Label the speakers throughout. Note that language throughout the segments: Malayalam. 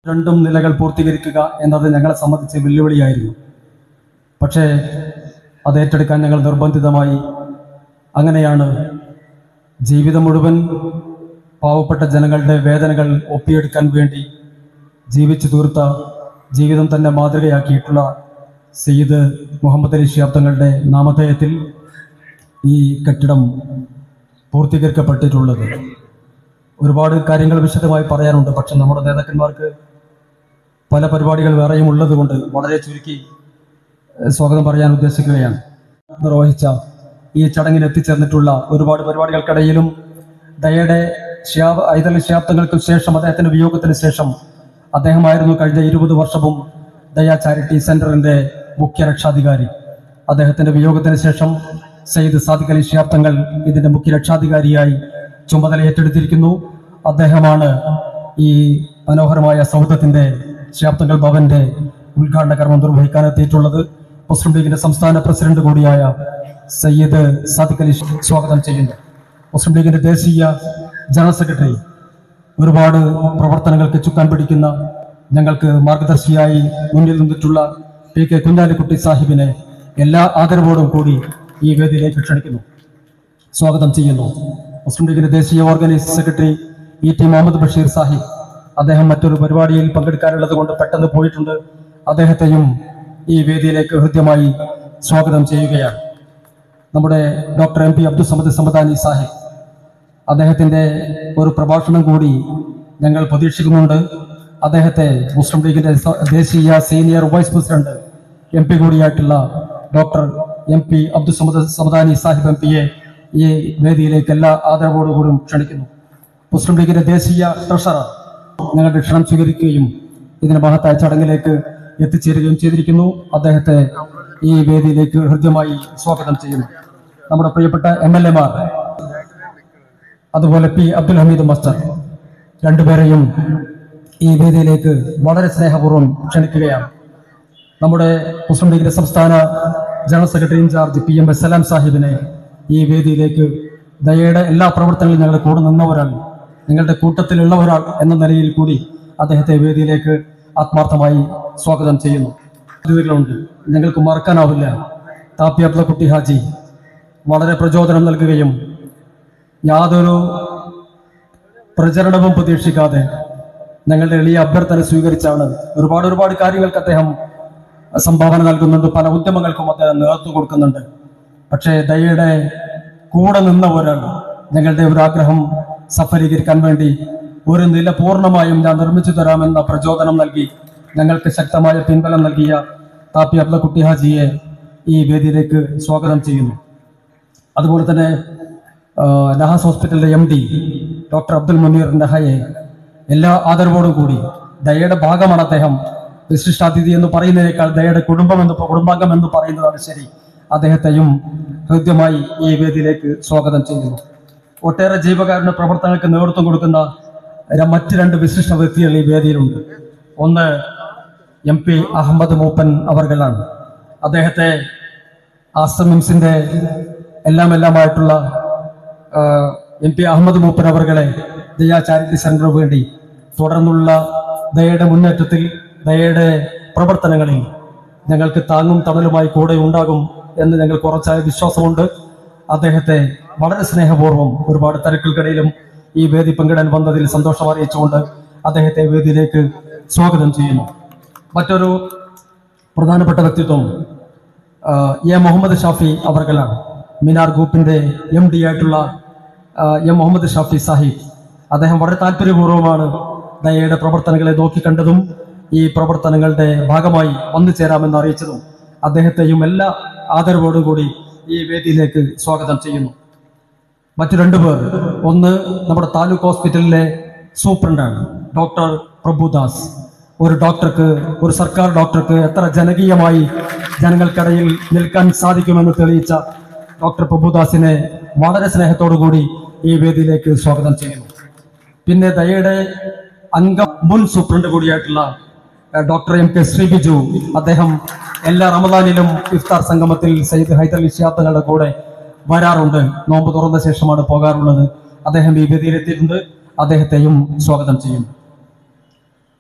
Speaker 1: രണ്ടും നിലകൾ പൂർത്തീകരിക്കുക എന്നത് ഞങ്ങളെ സംബന്ധിച്ച് വെല്ലുവിളിയായിരുന്നു പക്ഷേ അത് ഏറ്റെടുക്കാൻ ഞങ്ങൾ നിർബന്ധിതമായി അങ്ങനെയാണ് ജീവിതം മുഴുവൻ പാവപ്പെട്ട ജനങ്ങളുടെ വേദനകൾ ഒപ്പിയെടുക്കാൻ വേണ്ടി ജീവിച്ചു തീർത്ത ജീവിതം തന്നെ മാതൃകയാക്കിയിട്ടുള്ള സയ്യിദ് മുഹമ്മദ് അലി ഷിഹാബ് തങ്ങളുടെ നാമധേയത്തിൽ ഈ കെട്ടിടം പൂർത്തീകരിക്കപ്പെട്ടിട്ടുള്ളത് ഒരുപാട് കാര്യങ്ങൾ വിശദമായി പറയാനുണ്ട് പക്ഷെ നമ്മുടെ നേതാക്കന്മാർക്ക് പല പരിപാടികൾ വേറെയും ഉള്ളത് കൊണ്ട് വളരെ ചുരുക്കി ഏഹ്, സ്വാഗതം പറയാൻ ഉദ്ദേശിക്കുകയാണ് നിർവഹിച്ച ഈ ചടങ്ങിന് എത്തിച്ചേർന്നിട്ടുള്ള ഒരുപാട് പരിപാടികൾക്കിടയിലും ദയയുടെ ഷിയാബ് ഐതൽ ശാബ്ദങ്ങൾക്ക് ശേഷം അദ്ദേഹത്തിന്റെ വിയോഗത്തിന് ശേഷം അദ്ദേഹമായിരുന്നു കഴിഞ്ഞ ഇരുപത് വർഷവും ദയ ചാരിറ്റി സെന്ററിന്റെ മുഖ്യ രക്ഷാധികാരി അദ്ദേഹത്തിന്റെ വിയോഗത്തിന് ശേഷം സയ്യിദ് സാദിഖ് അലി ശാബ്ദങ്ങൾ ഇതിന്റെ മുഖ്യ രക്ഷാധികാരിയായി ചുമതല ഏറ്റെടുത്തിരിക്കുന്നു അദ്ദേഹമാണ് ഈ മനോഹരമായ സൗധത്തിന്റെ ശാബ്ദങ്ങൾ ഭവന്റെ ഉദ്ഘാടന കർമ്മം നിർവഹിക്കാൻ എത്തിയിട്ടുള്ളത് മുസ്ലിം ലീഗിന്റെ സംസ്ഥാന പ്രസിഡന്റ് കൂടിയായ സയ്യിദ് സാദിഖ് അലി സ്വാഗതം ചെയ്യുന്നു മുസ്ലിം ലീഗിന്റെ ദേശീയ ജനറൽ സെക്രട്ടറി ഒരുപാട് പ്രവർത്തനങ്ങൾക്ക് ചുക്കാൻ പിടിക്കുന്ന ഞങ്ങൾക്ക് മാർഗദർശിയായി മുന്നിൽ നിന്നിട്ടുള്ള പി കെ കുഞ്ഞാലിക്കുട്ടി സാഹിബിനെ എല്ലാ ആദരവോടും കൂടി ഈ വേദിയിലേക്ക് ക്ഷണിക്കുന്നു സ്വാഗതം ചെയ്യുന്നു മുസ്ലിം ലീഗിന്റെ ദേശീയ organise secretary E T Muhammad Basheer Sahib അദ്ദേഹം മറ്റൊരു പരിപാടിയിൽ പങ്കെടുക്കാനുള്ളത് കൊണ്ട് പെട്ടെന്ന് പോയിട്ടുണ്ട് അദ്ദേഹത്തെയും ഈ വേദിയിലേക്ക് ഹൃദ്യമായി സ്വാഗതം ചെയ്യുകയാണ് നമ്മുടെ doctor M P Abdul Samad Samadani Sahib അദ്ദേഹത്തിന്റെ ഒരു പ്രഭാഷണം കൂടി ഞങ്ങൾ പ്രതീക്ഷിക്കുന്നുണ്ട് അദ്ദേഹത്തെ മുസ്ലിം ലീഗിന്റെ സ- ദേശീയ senior vice president M P കൂടിയായിട്ടുള്ള doctor M P Abdul Samad Samadani Sahib M പിയെ ഈ വേദിയിലേക്ക് എല്ലാ ആദരവോടുകൂടിയും ക്ഷണിക്കുന്നു മുസ്ലിം ലീഗിന്റെ ദേശീയ ട്രഷറർ ഞങ്ങളുടെ ക്ഷണം സ്വീകരിക്കുകയും ഇതിന് മഹത്തായ ചടങ്ങിലേക്ക് എത്തിച്ചേരുകയും ചെയ്തിരിക്കുന്നു അദ്ദേഹത്തെ ഈ വേദിയിലേക്ക് ഹൃദ്യമായി സ്വാഗതം ചെയ്യുന്നു നമ്മുടെ പ്രിയപ്പെട്ട എം എൽ എമാർ അതുപോലെ പി അബ്ദുൽ ഹമീദ് മസ്റ്റർ രണ്ടുപേരെയും ഈ വേദിയിലേക്ക് വളരെ സ്നേഹപൂർവ്വം ക്ഷണിക്കുകയാണ് നമ്മുടെ മുസ്ലിം ലീഗിന്റെ സംസ്ഥാന general secretary in charge P M S Salam സാഹിബിനെ ഈ വേദിയിലേക്ക് ദയയുടെ എല്ലാ പ്രവർത്തനങ്ങളും ഞങ്ങൾ കൂടെ നിന്നവരാണ് നിങ്ങളുടെ കൂട്ടത്തിലുള്ള ഒരാൾ എന്ന നിലയിൽ കൂടി അദ്ദേഹത്തെ വേദിയിലേക്ക് ആത്മാർത്ഥമായി സ്വാഗതം ചെയ്യുന്നു അതിഥികളുണ്ട് ഞങ്ങൾക്ക് മറക്കാനാവില്ല താപ്പി അബ്ദുക്കുട്ടി ഹാജി വളരെ പ്രചോദനം നൽകുകയും യാതൊരു പ്രചരണവും പ്രതീക്ഷിക്കാതെ ഞങ്ങളുടെ എളിയ അഭ്യർത്ഥന സ്വീകരിച്ചാണ് ഒരുപാട് ഒരുപാട് കാര്യങ്ങൾക്ക് അദ്ദേഹം സംഭാവന നൽകുന്നുണ്ട് പല ഉദ്യമങ്ങൾക്കും അദ്ദേഹം നേതൃത്വം കൊടുക്കുന്നുണ്ട് പക്ഷേ ദയയുടെ കൂടെ നിന്ന ഒരാൾ ഞങ്ങളുടെ ഒരു ആഗ്രഹം സഫലീകരിക്കാൻ വേണ്ടി ഒരു നില പൂർണ്ണമായും ഞാൻ നിർമ്മിച്ചു തരാമെന്ന പ്രചോദനം നൽകി ഞങ്ങൾക്ക് ശക്തമായ പിൻബലം നൽകിയ താപ്പി അബ്ദുക്കുട്ടി ഹാജിയെ ഈ വേദിയിലേക്ക് സ്വാഗതം ചെയ്യുന്നു അതുപോലെ തന്നെ ആ, നഹാസ് ഹോസ്പിറ്റലിലെ M D doctor Abdul Muneer നഹയെ എല്ലാ ആദരവോടും കൂടി ദയയുടെ ഭാഗമാണ് അദ്ദേഹം വിശിഷ്ടാതിഥി എന്ന് പറയുന്നതിനേക്കാൾ ദയയുടെ കുടുംബം എന്ന് കുടുംബാംഗം എന്ന് പറയുന്നതാണ് ശരി അദ്ദേഹത്തെയും ഹൃദ്യമായി ഈ വേദിയിലേക്ക് സ്വാഗതം ചെയ്യുന്നു ഒട്ടേറെ ജീവകാരുണ്യ പ്രവർത്തനങ്ങൾക്ക് നേതൃത്വം കൊടുക്കുന്ന ര- മറ്റ് രണ്ട് വിശിഷ്ട വ്യക്തികൾ ഈ വേദിയിലുണ്ട് ഒന്ന് എം പി അഹമ്മദ് മൂപ്പൻ അവർകളാണ് അദ്ദേഹത്തെ ആശ്രമിംസിന്റെ എല്ലാം എല്ലാമായിട്ടുള്ള എം പി അഹമ്മദ് മൂപ്പൻ അവർകളെ ദയാ ചാരിറ്റി സെന്ററിന് വേണ്ടി തുടർന്നുള്ള ദയയുടെ മുന്നേറ്റത്തിൽ ദയയുടെ പ്രവർത്തനങ്ങളിൽ ഞങ്ങൾക്ക് താങ്ങും തണലുമായി കൂടെ ഉണ്ടാകും എന്ന് ഞങ്ങൾക്ക് ഉറച്ചായ വിശ്വാസമുണ്ട് അദ്ദേഹത്തെ വളരെ സ്നേഹപൂർവ്വം ഒരുപാട് തിരക്കുകൾക്കിടയിലും ഈ വേദി പങ്കിടാൻ വന്നതിൽ സന്തോഷം അറിയിച്ചുകൊണ്ട് അദ്ദേഹത്തെ വേദിയിലേക്ക് സ്വാഗതം ചെയ്യുന്നു മറ്റൊരു പ്രധാനപ്പെട്ട വ്യക്തിത്വം ആ, എ മുഹമ്മദ് ഷാഫി അവർകളാണ് മിനാർ ഗ്രൂപ്പിന്റെ എം ഡി ആയിട്ടുള്ള ആ, എം മുഹമ്മദ് ഷാഫി സാഹിബ് അദ്ദേഹം വളരെ താല്പര്യപൂർവ്വമാണ് ദയയുടെ പ്രവർത്തനങ്ങളെ നോക്കിക്കണ്ടതും ഈ പ്രവർത്തനങ്ങളുടെ ഭാഗമായി വന്നു ചേരാമെന്ന് അറിയിച്ചതും അദ്ദേഹത്തെയും എല്ലാ ആദരവോടും കൂടി ഈ വേദിയിലേക്ക് സ്വാഗതം ചെയ്യുന്നു മറ്റു രണ്ടുപേർ ഒന്ന് നമ്മുടെ താലൂക്ക് ഹോസ്പിറ്റലിലെ സൂപ്രണ്ടാണ് ഡോക്ടർ പ്രഭുദാസ് ഒരു ഡോക്ടർക്ക് ഒരു സർക്കാർ ഡോക്ടർക്ക് എത്ര ജനകീയമായി ജനങ്ങൾക്കിടയിൽ നിൽക്കാൻ സാധിക്കുമെന്ന് തെളിയിച്ച ഡോക്ടർ പ്രഭുദാസിനെ വളരെ സ്നേഹത്തോടു കൂടി ഈ വേദിയിലേക്ക് സ്വാഗതം ചെയ്യുന്നു പിന്നെ ദയയുടെ അംഗം മുൻ സൂപ്രണ്ട് കൂടിയായിട്ടുള്ള ഏഹ്, ഡോക്ടർ എം കെ ശ്രീബിജു അദ്ദേഹം എല്ലാ റമദാനിലും ഇഫ്താർ സംഗമത്തിൽ സയ്യിദ് ഹൈദർ വിശ്യാബ്ദങ്ങളുടെ കൂടെ വരാറുണ്ട് നോമ്പ് തുറന്ന ശേഷമാണ് പോകാറുള്ളത് അദ്ദേഹം ഈ വേദിയിലെത്തിയിട്ടുണ്ട് അദ്ദേഹത്തെയും സ്വാഗതം ചെയ്യുന്നു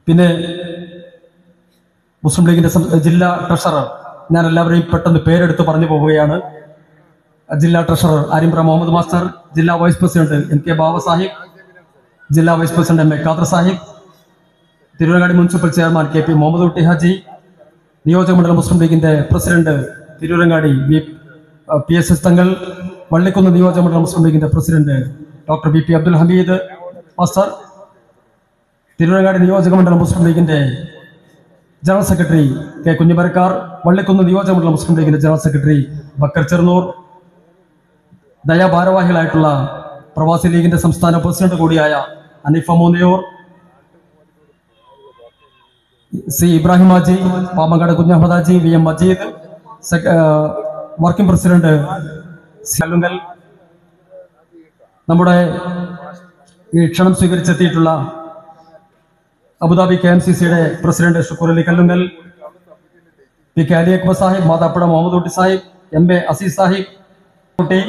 Speaker 1: പിന്നെ മുസ്ലിം ലീഗിന്റെ സം- ജില്ലാ ട്രഷറർ ഞാൻ എല്ലാവരെയും പെട്ടെന്ന് പേരെടുത്ത് പറഞ്ഞു പോവുകയാണ് ജില്ലാ ട്രഷറർ ആരിമ്പ്ര മുഹമ്മദ് മാസ്റ്റർ ജില്ലാ vice president M K Baba Sahib ജില്ലാ vice president M A Khader Sahib Tirurangadi municipal chairman K P Muhammad Kutty Haji നിയോജകമണ്ഡലം മുസ്ലിം ലീഗിന്റെ president Tirurangadi V P S S Thangal Vallikkunnu നിയോജകമണ്ഡലം മുസ്ലിം ലീഗിന്റെ president doctor B P Abdul Hameed master Tirurangadi നിയോജകമണ്ഡലം മുസ്ലിം ലീഗിന്റെ general secretary K Kunhumarakkar Vallikkunnu നിയോജകമണ്ഡലം മുസ്ലിം ലീഗിന്റെ ജനറൽ സെക്രട്ടറി ബക്കർ ചെറുന്നൂർ ദയാഭാരവാഹികളായിട്ടുള്ള പ്രവാസി ലീഗിന്റെ സംസ്ഥാന പ്രസിഡന്റ് കൂടിയായ Haneefa Moonniyur C Ibrahim Haji Pamakkad Kunhahammed Haji V M Majeed സെക്ര- ആ, വർക്കിംഗ് പ്രസിഡന്റ് സി അല്ലുങ്കൽ നമ്മുടെ ഈ ക്ഷണം സ്വീകരിച്ചെത്തിയിട്ടുള്ള അബുദാബി കെ എം സി സിയുടെ president Shukoor Ali Kallungal P K Ali Akbar Sahib Mathappuzha Muhammad Kutty Sahib M A Azeez Sahib Kutty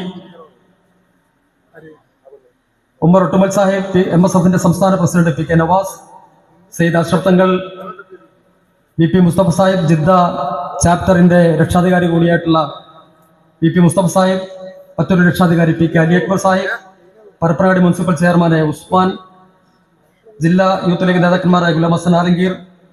Speaker 1: Ummer Ottumal Sahib P M S എഫിന്റെ സംസ്ഥാന president P K Navas Sayyid Ashraf Thangal V P Musthafa Sahib Jeddah ചാപ്റ്ററിന്റെ രക്ഷാധികാരി കൂടിയായിട്ടുള്ള വി പി മുസ്തഫ സാഹിബ് മറ്റൊരു രക്ഷാധികാരി P K Ali Akbar Sahib Parappanangadi municipal ചെയർമാനെ ഉസ്മാൻ ജില്ലാ യൂത്ത് ലീഗ് നേതാക്കന്മാരായ ഗുലാം ഹസൻ ആലങ്കീർ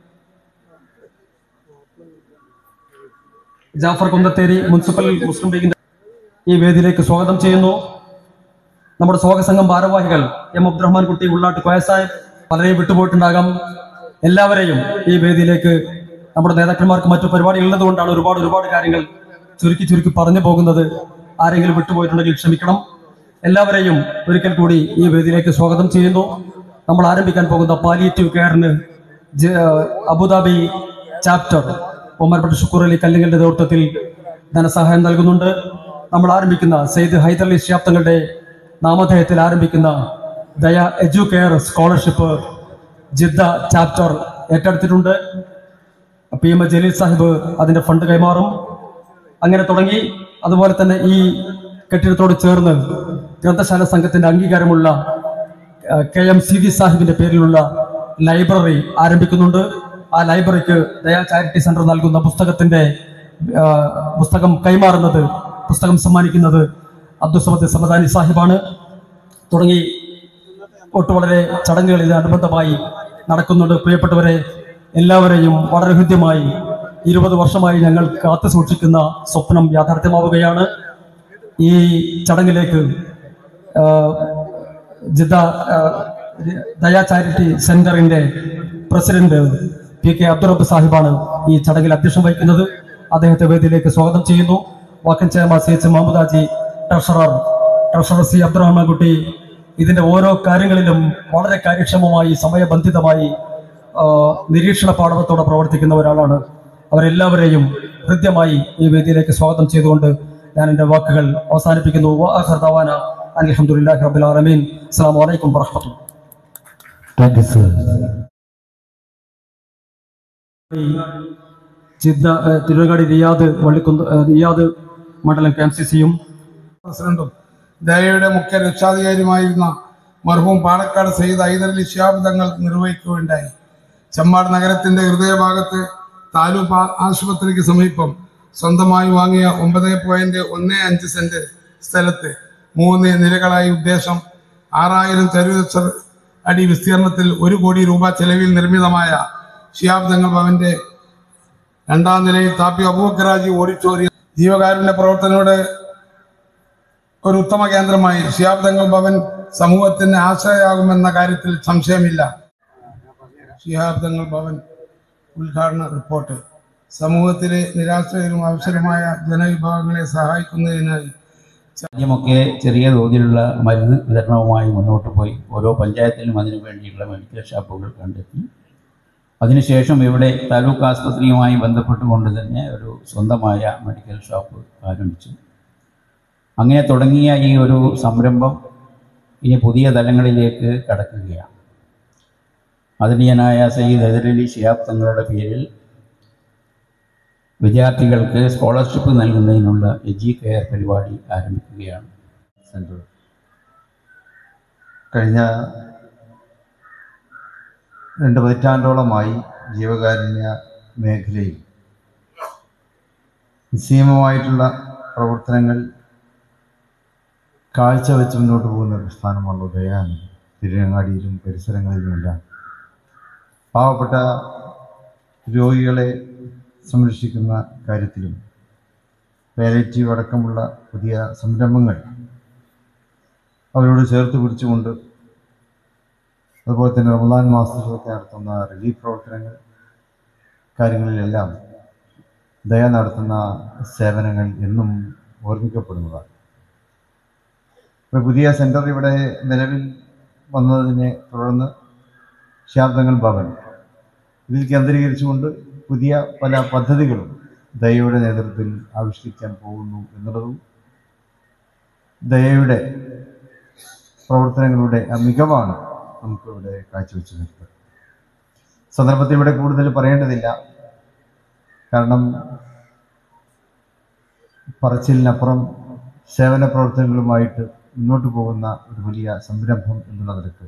Speaker 1: ജാഫർ കുന്നത്തേരി മുനിസിപ്പൽ മുസ്ലിം ലീഗിന്റെ ഈ വേദിയിലേക്ക് സ്വാഗതം ചെയ്യുന്നു നമ്മുടെ സ്വാഗത സംഘം ഭാരവാഹികൾ എം അബ്ദുറഹ്മാൻ കുട്ടി ഉള്ളാട്ട് കോയ സാഹിബ് പലരെയും വിട്ടുപോയിട്ടുണ്ടാകാം എല്ലാവരെയും ഈ വേദിയിലേക്ക് നമ്മുടെ നേതാക്കന്മാർക്ക് മറ്റു പരിപാടികൾ ഉള്ളതുകൊണ്ടാണ് ഒരുപാട് ഒരുപാട് കാര്യങ്ങൾ ചുരുക്കി ചുരുക്കി പറഞ്ഞു പോകുന്നത് ആരെങ്കിലും വിട്ടുപോയിട്ടുണ്ടെങ്കിൽ ക്ഷമിക്കണം എല്ലാവരെയും ഒരിക്കൽ കൂടി ഈ വേദിയിലേക്ക് സ്വാഗതം ചെയ്യുന്നു നമ്മൾ ആരംഭിക്കാൻ പോകുന്ന പാലിയേറ്റീവ് കെയറിന് ജ- അബുദാബി ചാപ്റ്റർ ഒമർപെട്ട് ഷുക്കൂർ അലി കല്ലിങ്ങളുടെ നേതൃത്വത്തിൽ ധനസഹായം നൽകുന്നുണ്ട് നമ്മൾ ആരംഭിക്കുന്ന സെയ്ദ് ഹൈദർ അലി ഷിയാബ് തങ്ങളുടെ നാമധേയത്തിൽ ആരംഭിക്കുന്ന Daya edu care scholarship Jeddah chapter ഏറ്റെടുത്തിട്ടുണ്ട് P M A Jaleel Sahib അതിന്റെ ഫണ്ട് കൈമാറും അങ്ങനെ തുടങ്ങി അതുപോലെ തന്നെ ഈ കെട്ടിടത്തോട് ചേർന്ന് ഗ്രന്ഥശാല സംഘത്തിന്റെ അംഗീകാരമുള്ള കെ എം സി വി സാഹിബിന്റെ പേരിലുള്ള ലൈബ്രറി ആരംഭിക്കുന്നുണ്ട് ആ ലൈബ്രറിക്ക് ദയാ ചാരിറ്റി സെന്റർ നൽകുന്ന പുസ്തകത്തിന്റെ ആ, പുസ്തകം കൈമാറുന്നത് പുസ്തകം സമ്മാനിക്കുന്നത് അബ്ദുസമദ് സമദാനി സാഹിബാണ് തുടങ്ങി ഒട്ടു വളരെ ചടങ്ങുകൾ ഇത് അനുബന്ധമായി നടക്കുന്നുണ്ട് പ്രിയപ്പെട്ടവരെ എല്ലാവരെയും വളരെ ഹൃദ്യമായി ഇരുപത് വർഷമായി ഞങ്ങൾ കാത്തു സൂക്ഷിക്കുന്ന സ്വപ്നം യാഥാർത്ഥ്യമാവുകയാണ് ഈ ചടങ്ങിലേക്ക് ആ, ജിദ്ദ ആ, ദയാ ചാരിറ്റി സെന്ററിന്റെ പ്രസിഡന്റ് പി കെ അബ്ദുറബ് സാഹിബാണ് ഈ ചടങ്ങിൽ അധ്യക്ഷം വഹിക്കുന്നത് അദ്ദേഹത്തെ വേദിയിലേക്ക് സ്വാഗതം ചെയ്യുന്നു വാക്കൻ chairman C H Muhammad Haji treasurer treasurer C Abdurahman Kutty ഇതിന്റെ ഓരോ കാര്യങ്ങളിലും വളരെ കാര്യക്ഷമമായി സമയബന്ധിതമായി ആ, നിരീക്ഷണ പാഠവത്തോടെ പ്രവർത്തിക്കുന്ന ഒരാളാണ് അവരെല്ലാവരെയും ഹൃദ്യമായി ഈ വേദിയിലേക്ക് സ്വാഗതം ചെയ്തുകൊണ്ട് ഞാൻ എൻ്റെ വാക്കുകൾ അവസാനിപ്പിക്കുന്നു വാഹർ ദവാന അലഹമുല്ലാഹി റബ്ബിൽ ആലമീൻ അസ്സലാമു അലൈക്കും വറഹ്മത്തുള്ളാഹി
Speaker 2: താങ്ക് യു സർ
Speaker 1: ജിദ്ദ ഏഹ്, തിരുവനങ്ങാടി റിയാദ് വള്ളിക്കുന്ന് ഏഹ്, റിയാദ് മണ്ഡലം കെ എം സി സിയും
Speaker 3: പ്രസിഡന്റും ദയയുടെ മുഖ്യ രക്ഷാധികാരിയുമായിരുന്ന മർഹൂം പാലക്കാട് സയ്യിദ് ഹൈദരലി ഷിയാബ് തങ്ങൾ നിർവഹിക്കുകയുണ്ടായി ചെമ്മാട് നഗരത്തിന്റെ ഹൃദയഭാഗത്ത് താലൂക്ക് ആ- ആശുപത്രിക്ക് സമീപം സ്വന്തമായി വാങ്ങിയ ഒമ്പത് പോയിന്റ് ഒന്ന് അഞ്ച് സെന്റ് സ്ഥലത്ത് മൂന്ന് നിലകളായി ഉദ്ദേശം ആറായിരം ചതുരശ്ര അടി വിസ്തീർണത്തിൽ ഒരു കോടി രൂപ ചെലവിൽ നിർമ്മിതമായ ഷിയാബ് തങ്ങൾ ഭവന്റെ രണ്ടാം നിലയിൽ താപ്പി അബൂക്കറാജി ഓഡിറ്റോറിയം ജീവകാരുണ്യ പ്രവർത്തനയുടെ ഒരു ഉത്തമ കേന്ദ്രമായി ഷിയാബ് തങ്ങൾ ഭവൻ സമൂഹത്തിന് ആശ്രയമാകുമെന്ന കാര്യത്തിൽ സംശയമില്ല ഷിഹാബ് തങ്ങൾ ഭവൻ ഉദ്ഘാടന റിപ്പോർട്ട് സമൂഹത്തിലെ നിരാശ്രയരും അവസരമായ ജനവിഭാഗങ്ങളെ സഹായിക്കുന്നതിനായി
Speaker 2: ആദ്യമൊക്കെ ചെറിയ തോതിലുള്ള മരുന്ന് വിതരണവുമായി മുന്നോട്ട് പോയി ഓരോ പഞ്ചായത്തിലും അതിനു വേണ്ടിയുള്ള മെഡിക്കൽ ഷോപ്പുകൾ കണ്ടെത്തി അതിനുശേഷം ഇവിടെ താലൂക്ക് ആസ്പത്രിയുമായി ബന്ധപ്പെട്ടുകൊണ്ട് തന്നെ ഒരു സ്വന്തമായ മെഡിക്കൽ ഷോപ്പ് ആരംഭിച്ചു അങ്ങനെ തുടങ്ങിയ ഈ ഒരു സംരംഭം ഇനി പുതിയ തലങ്ങളിലേക്ക് കടക്കുകയാണ് ആദരണീയനായ സയ്യിദ് ഹൈദരലി ഷിയാബ് തങ്ങളുടെ പേരിൽ വിദ്യാർത്ഥികൾക്ക് സ്കോളർഷിപ്പ് നൽകുന്നതിനുള്ള എജി കെയർ പരിപാടി ആരംഭിക്കുകയാണ്
Speaker 4: സെൻറ്റർ കഴിഞ്ഞ രണ്ട് പതിറ്റാണ്ടോളമായി ജീവകാരുണ്യ മേഖലയിൽ നിസ്സീമമായിട്ടുള്ള പ്രവർത്തനങ്ങൾ കാഴ്ചവെച്ച് മുന്നോട്ട് പോകുന്ന പ്രസ്ഥാനമാണ് ഉദയാനന്ദ തിരുവങ്ങാടിയിലും പരിസരങ്ങളിലുമെല്ലാം പാവപ്പെട്ട രോഗികളെ സംരക്ഷിക്കുന്ന കാര്യത്തിലും പാലേറ്റീവ് അടക്കമുള്ള പുതിയ സംരംഭങ്ങൾ അവരോട് ചേർത്ത് പിടിച്ചുകൊണ്ട് അതുപോലെ തന്നെ റമദാൻ മാസത്തിലൊക്കെ നടത്തുന്ന റിലീഫ് പ്രവർത്തനങ്ങൾ കാര്യങ്ങളിലെല്ലാം ദയ നടത്തുന്ന സേവനങ്ങൾ എന്നും ഓർമ്മിക്കപ്പെടുന്നതാണ് ഇപ്പോൾ പുതിയ സെൻറ്റർ ഇവിടെ നിലവിൽ വന്നതിനെ തുടർന്ന് ശാബ്ദങ്ങൾ ഭവൻ ഇതിൽ കേന്ദ്രീകരിച്ചുകൊണ്ട് പുതിയ പല പദ്ധതികളും ദയയുടെ നേതൃത്വത്തിൽ ആവിഷ്കരിക്കാൻ പോകുന്നു എന്നുള്ളതും ദയയുടെ പ്രവർത്തനങ്ങളുടെ ആ മികവാണ് നമുക്കിവിടെ കാഴ്ചവെച്ച് നിർത്തുന്നത് സന്ദർഭത്തിൽ ഇവിടെ കൂടുതൽ പറയേണ്ടതില്ല കാരണം പറച്ചിലിനപ്പുറം സേവന പ്രവർത്തനങ്ങളുമായിട്ട് മുന്നോട്ട് പോകുന്ന ഒരു വലിയ സംരംഭം എന്നുള്ള നിലക്ക്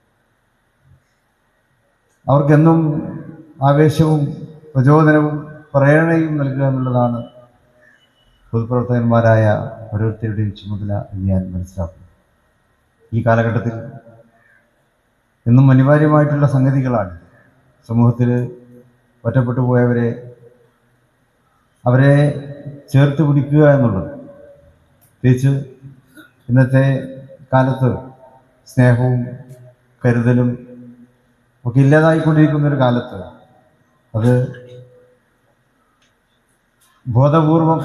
Speaker 4: അവർക്കെന്നും ആവേശവും പ്രചോദനവും പ്രേരണയും നൽകുക എന്നുള്ളതാണ് പൊതുപ്രവർത്തകന്മാരായ ഓരോരുത്തരുടെയും ചുമതല എന്ന് ഞാൻ മനസ്സിലാക്കുന്നു ഈ കാലഘട്ടത്തിൽ എന്നും അനിവാര്യമായിട്ടുള്ള സംഗതികളാണ് സമൂഹത്തിൽ ഒറ്റപ്പെട്ടു പോയവരെ അവരെ ചേർത്ത് പിടിക്കുക എന്നുള്ളത് പ്രത്യേകിച്ച് ഇന്നത്തെ കാലത്ത് സ്നേഹവും കരുതലും ഒക്കെ ഇല്ലാതായിക്കൊണ്ടിരിക്കുന്ന ഒരു കാലത്ത് അത് ബോധപൂർവം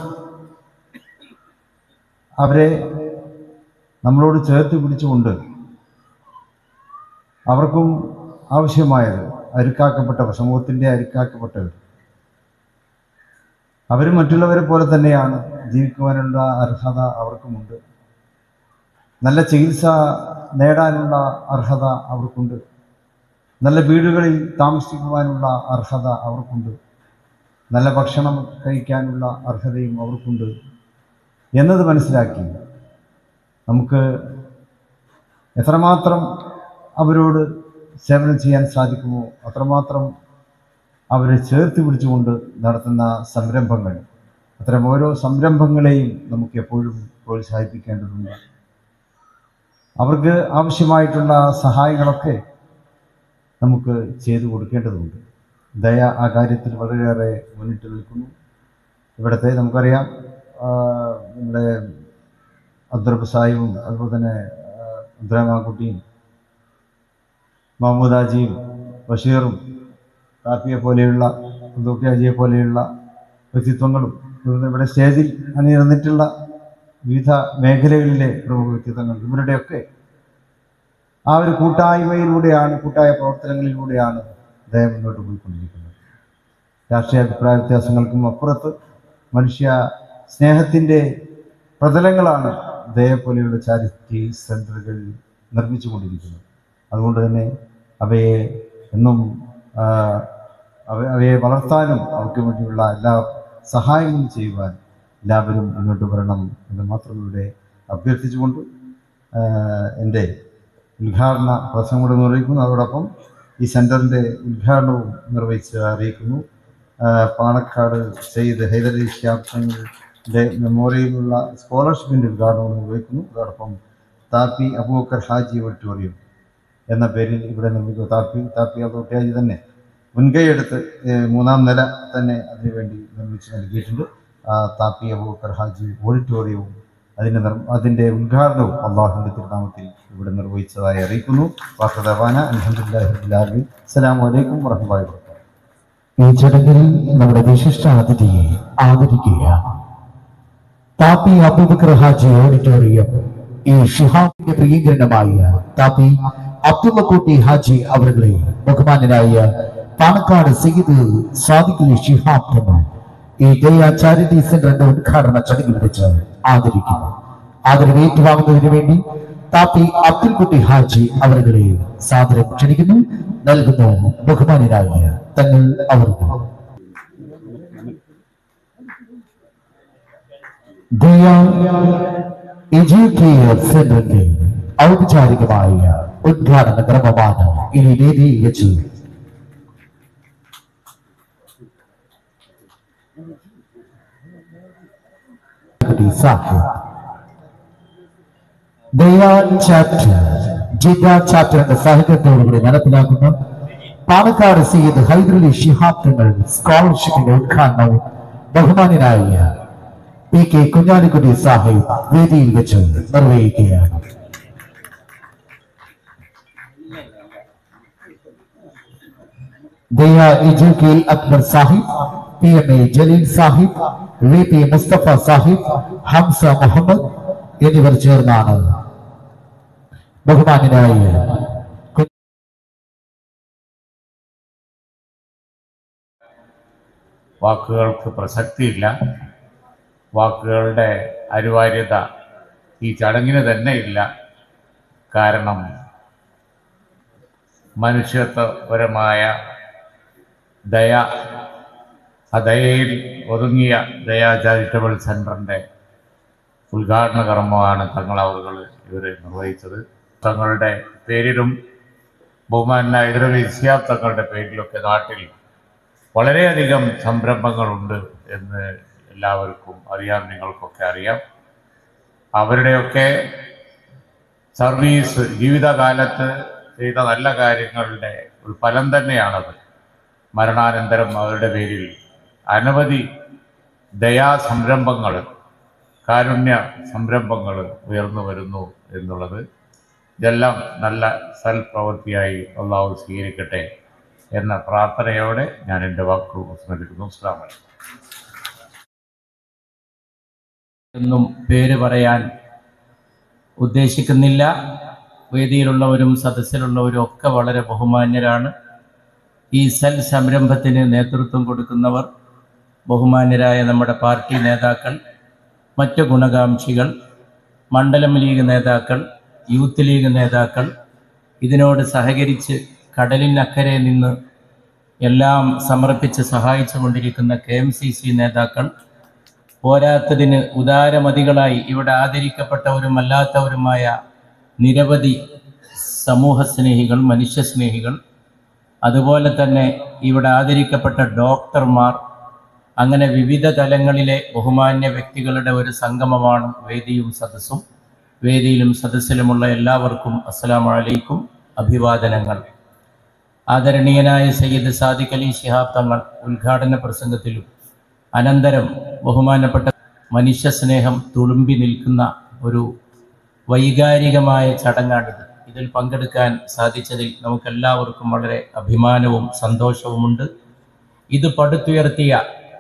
Speaker 4: അവരെ നമ്മളോട് ചേർത്ത് പിടിച്ചുകൊണ്ട് അവർക്കും ആവശ്യമായത് അരുക്കാക്കപ്പെട്ടവർ സമൂഹത്തിൻ്റെ അരുക്കാക്കപ്പെട്ടവർ അവരും മറ്റുള്ളവരെ പോലെ തന്നെയാണ് ജീവിക്കുവാനുള്ള അർഹത അവർക്കുമുണ്ട് നല്ല ചികിത്സ നേടാനുള്ള അർഹത അവർക്കുണ്ട് നല്ല വീടുകളിൽ താമസിക്കുവാനുള്ള അർഹത അവർക്കുണ്ട് നല്ല ഭക്ഷണം കഴിക്കാനുള്ള അർഹതയും അവർക്കുണ്ട് എന്നത് മനസ്സിലാക്കി നമുക്ക് എത്രമാത്രം അവരോട് സേവനം ചെയ്യാൻ സാധിക്കുമോ അത്രമാത്രം അവരെ ചേർത്ത് പിടിച്ചുകൊണ്ട് നടത്തുന്ന സംരംഭങ്ങൾ അത്തരം ഓരോ സംരംഭങ്ങളെയും നമുക്ക് എപ്പോഴും പ്രോത്സാഹിപ്പിക്കേണ്ടതുണ്ട് അവർക്ക് ആവശ്യമായിട്ടുള്ള സഹായങ്ങളൊക്കെ നമുക്ക് ചെയ്തു കൊടുക്കേണ്ടതുണ്ട് ദയ ആ കാര്യത്തിൽ വളരെയേറെ മുന്നിട്ട് നിൽക്കുന്നു ഇവിടുത്തെ നമുക്കറിയാം ആ, നമ്മുടെ അബ്ദുറബ് സാഹിബും അതുപോലെ തന്നെ ആ, അബ്ദുറഹ്മാൻകുട്ടിയും മഹമ്മൂദാജിയും ബഷീറും കാപ്പിയെ പോലെയുള്ള ദൂക്കിയാജിയെ പോലെയുള്ള വ്യക്തിത്വങ്ങളും ഇവിടുന്ന് ഇവിടെ സ്റ്റേജിൽ അണിനിരന്നിട്ടുള്ള വിവിധ മേഖലകളിലെ പ്രമുഖ വ്യക്തിത്വങ്ങൾ ഇവരുടെയൊക്കെ ആ ഒരു കൂട്ടായ്മയിലൂടെയാണ് കൂട്ടായ പ്രവർത്തനങ്ങളിലൂടെയാണ് ദയ മുന്നോട്ട് പോയിക്കൊണ്ടിരിക്കുന്നത് രാഷ്ട്രീയ അഭിപ്രായ വ്യത്യാസങ്ങൾക്കും അപ്പുറത്ത് മനുഷ്യ സ്നേഹത്തിൻ്റെ പ്രതലങ്ങളാണ് ദയ പോലെയുള്ള ചാരിറ്റി സെൻ്ററുകൾ നിർമ്മിച്ചുകൊണ്ടിരിക്കുന്നത് അതുകൊണ്ട് തന്നെ അവയെ എന്നും ആ, അവ- അവയെ വളർത്താനും അവർക്ക് വേണ്ടിയുള്ള എല്ലാ സഹായങ്ങളും ചെയ്യുവാൻ എല്ലാവരും മുന്നോട്ട് വരണം എന്ന് മാത്രം ഇവിടെ അഭ്യർത്ഥിച്ചുകൊണ്ട് ആ, എൻ്റെ ഉദ്ഘാടന പ്രസംഗം കൂടെ നിർവഹിക്കുന്നു അതോടൊപ്പം ഈ സെൻറ്ററിൻ്റെ ഉദ്ഘാടനവും നിർവഹിച്ച് അറിയിക്കുന്നു ആ, പാണക്കാട് സെയ്ദ് ഹൈദരലി ശാബ്ദങ്ങളുടെ മെമ്മോറിയലിലുള്ള സ്കോളർഷിപ്പിൻ്റെ ഉദ്ഘാടനവും നിർവഹിക്കുന്നു അതോടൊപ്പം താപ്പി അബൂബക്കർ ഹാജി ഓഡിറ്റോറിയം എന്ന പേരിൽ ഇവിടെ നിർമ്മിക്കുന്ന താപ്പി താപ്പി അതോട്ടിയാജി തന്നെ മുൻകൈയെടുത്ത് ഏഹ്, മൂന്നാം നില തന്നെ അതിനുവേണ്ടി നിർമ്മിച്ച് നൽകിയിട്ടുണ്ട് ആ താപ്പി അബൂബക്കർ ഹാജി ഓഡിറ്റോറിയവും അതിൻ്റെ നിർ അതിൻ്റെ ഉദ്ഘാടനവും അള്ളാഹുവിൻ്റെ തിരുനാമത്തിൽ ഇവിടെ നിർവഹിച്ചതായി അറിയിക്കുന്നു വാർത്തദവാന അലഹമുല്ലാഹി അസ്സലാമു അലൈക്കും വറഹ്മത്തുള്ളാഹി വബറകാതുഹു
Speaker 5: ഈ ചടങ്ങിൽ നമ്മുടെ വിശിഷ്ട അതിഥിയെ ആദരിക്കുകയാണ് താപ്പി അബൂബക്കർ ഹാജി ഓഡിറ്റോറിയം ഈ ഷിഹാബിന്റെ പ്രിയങ്കരനമായ താപ്പി അബ്ദുള്ളക്കുട്ടി ഹാജി അവരുടെ ബഹുമാനനായ പാണക്കാട് സയ്യിദ് സാദിഖലി ഷിഹാബ് തങ്ങൾ ഈ ഗയ ചാരിറ്റി സെന്ററിന്റെ ഉദ്ഘാടന ചടങ്ങിൽ വെച്ച് ആദരിക്കുന്നു ആദരവ് ഏറ്റുവാങ്ങുന്നതിന് വേണ്ടി താപ്പി അബ്ദുൽകുട്ടി ഹാജി അവരുടെ സാദരം ക്ഷണിക്കുന്നു നൽകുന്നു ബഹുമാനരായ തങ്ങൾ അവർക്ക് ദിയ എജ്യൂക്കെയർ സെന്ററിന്റെ ഔപചാരികമായ ഉദ്ഘാടന ക്രമമാണ് ഇനി വേദിയിൽ വെച്ച് സാഹിബ് ദയാൻ ചാപ്റ്റർ ജിദ്ദ ചാപ്റ്റർ എന്ന സാഹിത്യത്തോടുകൂടി നടപ്പിലാക്കുന്ന പാലക്കാട് സയ്യിദ് ഹൈദരലി ശിഹാബ് തങ്ങൾ സ്കോളർഷിപ്പിന്റെ ഉദ്ഘാടനവും ബഹുമാനായ പി കെ കുഞ്ഞാലിക്കുട്ടി സാഹിബ് വേദിയിൽ വെച്ച് നിർവഹിക്കുകയാണ് Daya edu K Akbar Sahib P M A Jaleel Sahib V P Musthafa Sahib Hamza Muhammad എന്നിവർ ചേർന്നാണ് ബഹുമാനായ
Speaker 6: വാക്കുകൾക്ക് പ്രസക്തിയില്ല വാക്കുകളുടെ അനിവാര്യത ഈ ചടങ്ങിന് തന്നെ ഇല്ല കാരണം മനുഷ്യത്വപരമായ ദയ ആ ദയയിൽ ഒതുങ്ങിയ ദയാ ചാരിറ്റബിൾ സെൻറ്ററിൻ്റെ ഉദ്ഘാടന കർമ്മമാണ് തങ്ങൾ അവറുകൾ ഇവർ നിർവഹിച്ചത് തങ്ങളുടെ പേരിലും ബഹുമാനായ ഇതര ഇസ്യാബ് തങ്ങളുടെ പേരിലൊക്കെ നാട്ടിൽ വളരെയധികം സംരംഭങ്ങളുണ്ട് എന്ന് എല്ലാവർക്കും അറിയാം നിങ്ങൾക്കൊക്കെ അറിയാം അവരുടെയൊക്കെ സർവീസ് ജീവിതകാലത്ത് ചെയ്ത നല്ല കാര്യങ്ങളുടെ ഒരു ഫലം തന്നെയാണത് മരണാനന്തരം അവരുടെ പേരിൽ അനവധി ദയാ സംരംഭങ്ങൾ കാരുണ്യ സംരംഭങ്ങൾ ഉയർന്നു വരുന്നു എന്നുള്ളത് ഇതെല്ലാം നല്ല സൽപ്രവൃത്തിയായി അള്ളാഹു സ്വീകരിക്കട്ടെ എന്ന പ്രാർത്ഥനയോടെ ഞാൻ എൻ്റെ വാക്കുകൾ ഉപസ്മരിക്കുന്നു അസ്സാം വലൈക്കും
Speaker 2: ഒന്നും പേര് പറയാൻ ഉദ്ദേശിക്കുന്നില്ല വേദിയിലുള്ളവരും സദസ്സിലുള്ളവരും ഒക്കെ വളരെ ബഹുമാന്യരാണ് ഈ സൽ സംരംഭത്തിന് നേതൃത്വം കൊടുക്കുന്നവർ ബഹുമാന്യരായ നമ്മുടെ പാർട്ടി നേതാക്കൾ മറ്റ് ഗുണകാംക്ഷികൾ മണ്ഡലം ലീഗ് നേതാക്കൾ യൂത്ത് ലീഗ് നേതാക്കൾ ഇതിനോട് സഹകരിച്ച് കടലിനക്കരെ നിന്ന് എല്ലാം സമർപ്പിച്ച് സഹായിച്ചു കൊണ്ടിരിക്കുന്ന കെ എം സി സി നേതാക്കൾ പോരാത്തതിന് ഉദാരമതികളായി ഇവിടെ ആദരിക്കപ്പെട്ടവരും അല്ലാത്തവരുമായ നിരവധി സമൂഹ സ്നേഹികൾ മനുഷ്യസ്നേഹികൾ അതുപോലെ തന്നെ ഇവിടെ ആദരിക്കപ്പെട്ട ഡോക്ടർമാർ അങ്ങനെ വിവിധ തലങ്ങളിലെ ബഹുമാന്യ വ്യക്തികളുടെ ഒരു സംഗമമാണ് വേദിയും സദസ്സും വേദിയിലും സദസ്സിലുമുള്ള എല്ലാവർക്കും അസ്സലാമു അലൈക്കും അഭിവാദനങ്ങൾ ആദരണീയനായ സയ്യിദ് സാദിഖ് അലി ശിഹാബ് തങ്ങൾ ഉദ്ഘാടന പ്രസംഗത്തിലും അനന്തരം ബഹുമാനപ്പെട്ട മനുഷ്യസ്നേഹം തുളുമ്പി നിൽക്കുന്ന ഒരു വൈകാരികമായ ചടങ്ങാണിത് ഇതിൽ പങ്കെടുക്കാൻ സാധിച്ചതിൽ നമുക്കെല്ലാവർക്കും വളരെ അഭിമാനവും സന്തോഷവുമുണ്ട് ഇത് പടുത്തുയർത്തിയ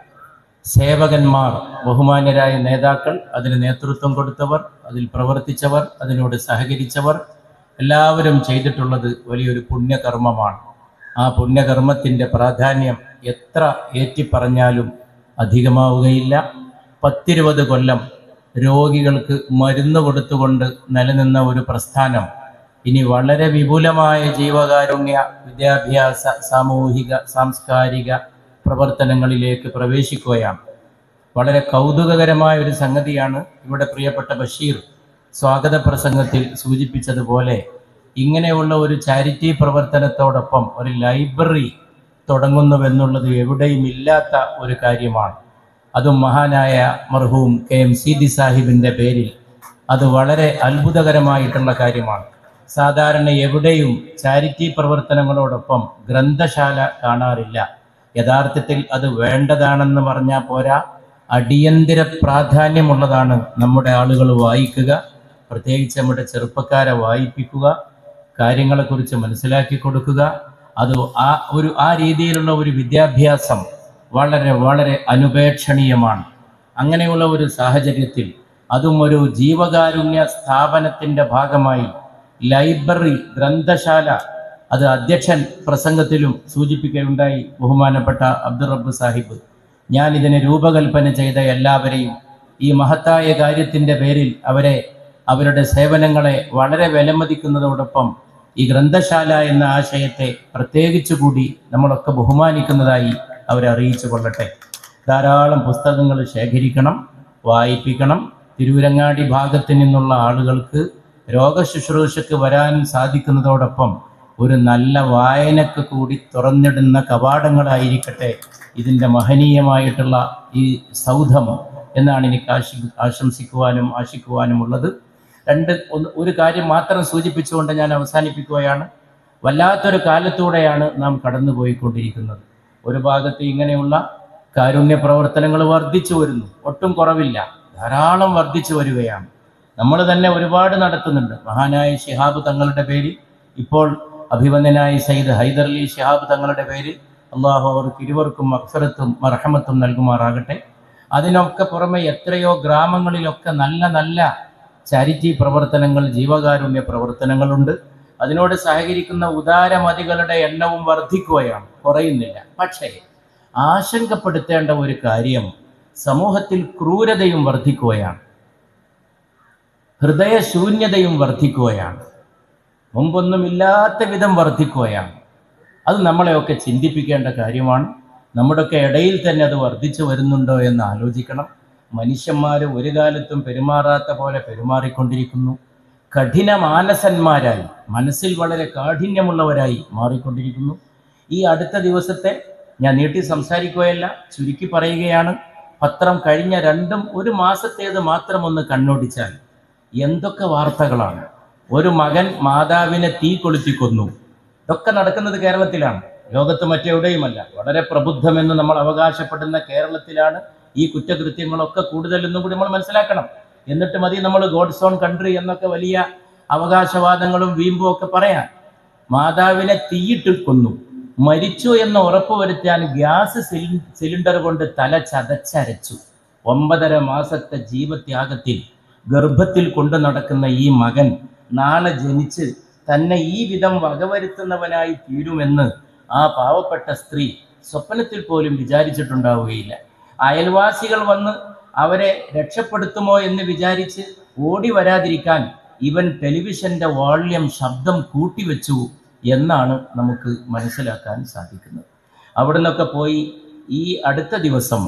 Speaker 2: സേവകന്മാർ ബഹുമാന്യരായ നേതാക്കൾ അതിന് നേതൃത്വം കൊടുത്തവർ അതിൽ പ്രവർത്തിച്ചവർ അതിനോട് സഹകരിച്ചവർ എല്ലാവരും ചെയ്തിട്ടുള്ളത് വലിയൊരു പുണ്യകർമ്മമാണ് ആ പുണ്യകർമ്മത്തിൻ്റെ പ്രാധാന്യം എത്ര ഏറ്റിപ്പറഞ്ഞാലും അധികമാവുകയില്ല പത്തിരുപത് കൊല്ലം രോഗികൾക്ക് മരുന്ന് കൊടുത്തുകൊണ്ട് നിലനിന്ന ഒരു പ്രസ്ഥാനം ഇനി വളരെ വിപുലമായ ജീവകാരുണ്യ വിദ്യാഭ്യാസ സാമൂഹിക സാംസ്കാരിക പ്രവർത്തനങ്ങളിലേക്ക് പ്രവേശിക്കുകയാണ് വളരെ കൗതുകകരമായ ഒരു സംഗതിയാണ് ഇവിടെ പ്രിയപ്പെട്ട ബഷീർ സ്വാഗത പ്രസംഗത്തിൽ സൂചിപ്പിച്ചതുപോലെ ഇങ്ങനെയുള്ള ഒരു ചാരിറ്റി പ്രവർത്തനത്തോടൊപ്പം ഒരു ലൈബ്രറി തുടങ്ങുന്നുവെന്നുള്ളത് എവിടെയും ഇല്ലാത്ത ഒരു കാര്യമാണ് അതും മഹാനായ മർഹൂം കെ എം സീതി സാഹിബിൻ്റെ പേരിൽ അത് വളരെ അത്ഭുതകരമായിട്ടുള്ള കാര്യമാണ് സാധാരണ എവിടെയും ചാരിറ്റി പ്രവർത്തനങ്ങളോടൊപ്പം ഗ്രന്ഥശാല കാണാറില്ല യഥാർത്ഥത്തിൽ അത് വേണ്ടതാണെന്ന് പറഞ്ഞാൽ പോരാ അടിയന്തര പ്രാധാന്യമുള്ളതാണ് നമ്മുടെ ആളുകൾ വായിക്കുക പ്രത്യേകിച്ച് നമ്മുടെ ചെറുപ്പക്കാരെ വായിപ്പിക്കുക കാര്യങ്ങളെക്കുറിച്ച് മനസ്സിലാക്കി കൊടുക്കുക അത് ആ ഒരു ആ രീതിയിലുള്ള ഒരു വിദ്യാഭ്യാസം വളരെ വളരെ അനുപേക്ഷണീയമാണ് അങ്ങനെയുള്ള ഒരു സാഹചര്യത്തിൽ അതും ഒരു ജീവകാരുണ്യ സ്ഥാപനത്തിൻ്റെ ഭാഗമായി ലൈബ്രറി ഗ്രന്ഥശാല അത് അധ്യക്ഷൻ പ്രസംഗത്തിലും സൂചിപ്പിക്കുകയുണ്ടായി ബഹുമാനപ്പെട്ട അബ്ദുൾ റബ്ബ് സാഹിബ് ഞാൻ ഇതിനെ രൂപകൽപ്പന ചെയ്ത എല്ലാവരെയും ഈ മഹത്തായ കാര്യത്തിൻ്റെ പേരിൽ അവരെ അവരുടെ സേവനങ്ങളെ വളരെ വിലമതിക്കുന്നതോടൊപ്പം ഈ ഗ്രന്ഥശാല എന്ന ആശയത്തെ പ്രത്യേകിച്ചു കൂടി നമ്മളൊക്കെ ബഹുമാനിക്കുന്നതായി അവരെ അറിയിച്ചു കൊള്ളട്ടെ ധാരാളം പുസ്തകങ്ങൾ ശേഖരിക്കണം വായിപ്പിക്കണം തിരുവരങ്ങാടി ഭാഗത്ത് നിന്നുള്ള ആളുകൾക്ക് രോഗശുശ്രൂഷയ്ക്ക് വരാൻ സാധിക്കുന്നതോടൊപ്പം ഒരു നല്ല വായനക്ക് കൂടി തുറന്നിടുന്ന കവാടങ്ങളായിരിക്കട്ടെ ഇതിൻ്റെ മഹനീയമായിട്ടുള്ള ഈ സൗധം എന്നാണ് എനിക്ക് ആശി ആശംസിക്കുവാനും ആശിക്കുവാനും ഉള്ളത് രണ്ട് ഒന്ന് ഒരു കാര്യം മാത്രം സൂചിപ്പിച്ചുകൊണ്ട് ഞാൻ അവസാനിപ്പിക്കുകയാണ് വല്ലാത്തൊരു കാലത്തൂടെയാണ് നാം കടന്നുപോയിക്കൊണ്ടിരിക്കുന്നത് ഒരു ഭാഗത്ത് ഇങ്ങനെയുള്ള കാരുണ്യ പ്രവർത്തനങ്ങൾ വർദ്ധിച്ചു വരുന്നു ഒട്ടും കുറവില്ല ധാരാളം വർദ്ധിച്ചു വരികയാണ് നമ്മൾ തന്നെ ഒരുപാട് നടത്തുന്നുണ്ട് മഹാനായ ശിഹാബ് തങ്ങളുടെ പേരിൽ ഇപ്പോൾ അഭിവന്ദനായ സയ്യിദ് ഹൈദർ അലി ശിഹാബ് തങ്ങളുടെ പേരിൽ അള്ളാഹു അവർക്ക് ഇരുവർക്കും അക്ഷരത്തും മർഹമത്തും നൽകുമാറാകട്ടെ അതിനൊക്കെ പുറമെ എത്രയോ ഗ്രാമങ്ങളിലൊക്കെ നല്ല നല്ല ചാരിറ്റി പ്രവർത്തനങ്ങൾ ജീവകാരുണ്യ പ്രവർത്തനങ്ങളുണ്ട് അതിനോട് സഹകരിക്കുന്ന ഉദാരമതികളുടെ എണ്ണവും വർദ്ധിക്കുകയാണ് കുറയുന്നില്ല പക്ഷേ ആശങ്കപ്പെടുത്തേണ്ട ഒരു കാര്യം സമൂഹത്തിൽ ക്രൂരതയും വർദ്ധിക്കുകയാണ് ഹൃദയശൂന്യതയും വർദ്ധിക്കുകയാണ് മുമ്പൊന്നുമില്ലാത്ത വിധം വർദ്ധിക്കുകയാണ് അത് നമ്മളെയൊക്കെ ചിന്തിപ്പിക്കേണ്ട കാര്യമാണ് നമ്മുടെയൊക്കെ ഇടയിൽ തന്നെ അത് വർദ്ധിച്ചു വരുന്നുണ്ടോ എന്ന് ആലോചിക്കണം മനുഷ്യന്മാർ ഒരു കാലത്തും പെരുമാറാത്ത പോലെ പെരുമാറിക്കൊണ്ടിരിക്കുന്നു കഠിന മാനസന്മാരായി മനസ്സിൽ വളരെ കാഠിന്യമുള്ളവരായി മാറിക്കൊണ്ടിരിക്കുന്നു ഈ അടുത്ത ദിവസത്തെ ഞാൻ നീട്ടി സംസാരിക്കുകയല്ല ചുരുക്കി പറയുകയാണ് പത്രം കഴിഞ്ഞ രണ്ടും ഒരു മാസത്തേത് മാത്രം ഒന്ന് കണ്ണോടിച്ചാൽ എന്തൊക്കെ വാർത്തകളാണ് ഒരു മകൻ മാതാവിനെ തീ കൊളുത്തിക്കൊന്നു ഇതൊക്കെ നടക്കുന്നത് കേരളത്തിലാണ് ലോകത്ത് മറ്റെവിടെയുമല്ല വളരെ പ്രബുദ്ധമെന്ന് നമ്മൾ അവകാശപ്പെടുന്ന കേരളത്തിലാണ് ഈ കുറ്റകൃത്യങ്ങളൊക്കെ കൂടുതലെന്നും കൂടി നമ്മൾ മനസ്സിലാക്കണം എന്നിട്ട് മതി നമ്മൾ ഗോഡ്സ് ഓൺ കൺട്രി എന്നൊക്കെ വലിയ അവകാശവാദങ്ങളും വീമ്പും ഒക്കെ പറയാൻ മാതാവിനെ തീയിട്ട് കൊന്നു മരിച്ചു എന്ന് ഉറപ്പുവരുത്താൻ ഗ്യാസ് സിലി- സിലിണ്ടർ കൊണ്ട് തല ചതച്ചരച്ചു ഒമ്പതര മാസത്തെ ജീവത്യാഗത്തിൽ ഗർഭത്തിൽ കൊണ്ടു നടക്കുന്ന ഈ മകൻ നാളെ ജനിച്ച് തന്നെ ഈ വിധം വകവരുത്തുന്നവനായി തീരുമെന്ന് ആ പാവപ്പെട്ട സ്ത്രീ സ്വപ്നത്തിൽ പോലും വിചാരിച്ചിട്ടുണ്ടാവുകയില്ല അയൽവാസികൾ വന്ന് അവരെ രക്ഷപ്പെടുത്തുമോ എന്ന് വിചാരിച്ച് ഓടി വരാതിരിക്കാൻ ഇവൻ ടെലിവിഷന്റെ വോള്യം ശബ്ദം കൂട്ടിവെച്ചു എന്നാണ് നമുക്ക് മനസ്സിലാക്കാൻ സാധിക്കുന്നത് അവിടെ നിന്നൊക്കെ പോയി ഈ അടുത്ത ദിവസം